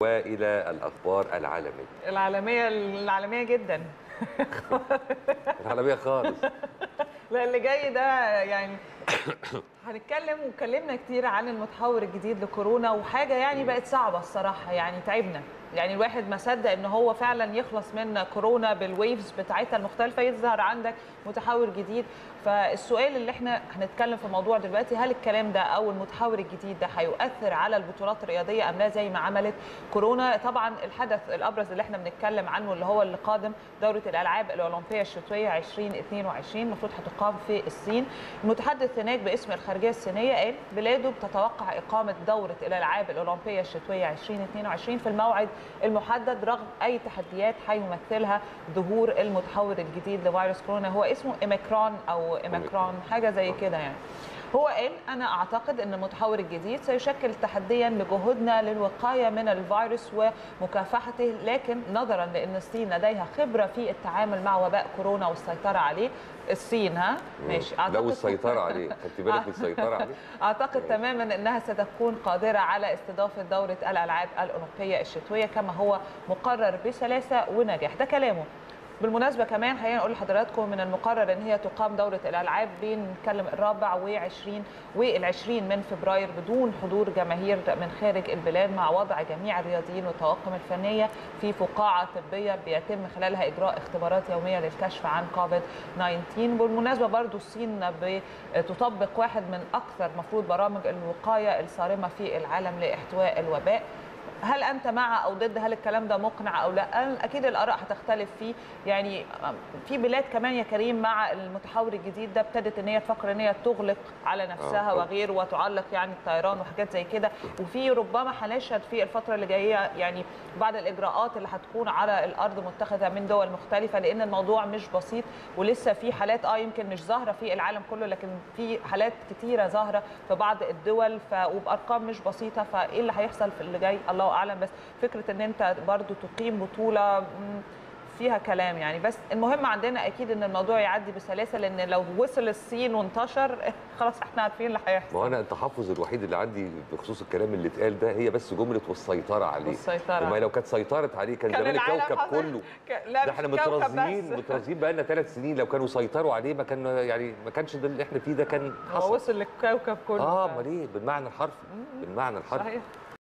والى الاخبار العالميه العالميه العالميه جدا العالميه خالص لا اللي جاي ده يعني هنتكلم واتكلمنا كتير عن المتحور الجديد لكورونا وحاجه يعني بقت صعبه الصراحه يعني تعبنا يعني الواحد ما صدق ان هو فعلا يخلص من كورونا بالويفز بتاعتها المختلفه يظهر عندك متحور جديد فالسؤال اللي احنا هنتكلم في موضوع دلوقتي هل الكلام ده او المتحور الجديد ده هيؤثر على البطولات الرياضيه ام لا زي ما عملت كورونا طبعا الحدث الابرز اللي احنا بنتكلم عنه اللي هو اللي قادم دوره الالعاب الاولمبيه الشتويه 2022 المفروض هتقام في الصين المتحدث هناك باسم الخارجيه الصينيه قال بلاده بتتوقع اقامه دوره الالعاب الاولمبيه الشتويه 2022 في الموعد المحدد رغم اي تحديات هيمثلها ظهور المتحور الجديد لفيروس كورونا هو اسمه ايميكرون او ايميكرون حاجه زي كده يعني هو قال انا اعتقد ان المتحور الجديد سيشكل تحديا لجهودنا للوقايه من الفيروس ومكافحته لكن نظرا لان الصين لديها خبره في التعامل مع وباء كورونا والسيطره عليه الصين ها ماشي لو السيطره عليه خدت بالك من السيطره عليه اعتقد تماما انها ستكون قادره على استضافه دوره الالعاب الاولمبيه الشتويه كما هو مقرر بسلاسه ونجاح ده كلامه بالمناسبه كمان خلينا نقول لحضراتكم من المقرر ان هي تقام دوره الالعاب بين نتكلم الرابع و20 وال20 من فبراير بدون حضور جماهير من خارج البلاد مع وضع جميع الرياضيين والطواقم الفنيه في فقاعه طبيه بيتم خلالها اجراء اختبارات يوميه للكشف عن كوفيد 19 بالمناسبه برضو الصين بتطبق واحد من اكثر مفروض برامج الوقايه الصارمه في العالم لاحتواء الوباء هل انت مع او ضد هل الكلام ده مقنع او لا اكيد الاراء هتختلف فيه يعني في بلاد كمان يا كريم مع المتحور الجديد ده ابتدت ان هي تفكر ان هي تغلق على نفسها آه. وغيره وتعلق يعني الطيران وحاجات زي كده وفي ربما هنشهد في الفتره اللي جايه يعني بعض الاجراءات اللي هتكون على الارض متخذه من دول مختلفه لان الموضوع مش بسيط ولسه في حالات اه يمكن مش ظاهره في العالم كله لكن في حالات كتيره ظاهره في بعض الدول ف... وبارقام مش بسيطه فايه اللي هيحصل في اللي جاي الله اعلم بس فكره ان انت برضو تقيم بطوله فيها كلام يعني بس المهم عندنا اكيد ان الموضوع يعدي بسلاسه لان لو وصل الصين وانتشر خلاص احنا عارفين اللي هيحصل ما هو انا التحفظ الوحيد اللي عندي بخصوص الكلام اللي اتقال ده هي بس جمله والسيطره عليه والسيطره وما لو كانت سيطرت عليه كان, كان زمان العالم الكوكب حصل- كله ك- لا ده مش احنا كوكب مترازيين بس. مترازيين بقى لنا ثلاث سنين لو كانوا سيطروا عليه ما كان يعني ما كانش ده اللي احنا فيه ده كان هو حصل وصل للكوكب كله اه ف- امال ايه بالمعنى الحرفي بالمعنى الحرفي صحيح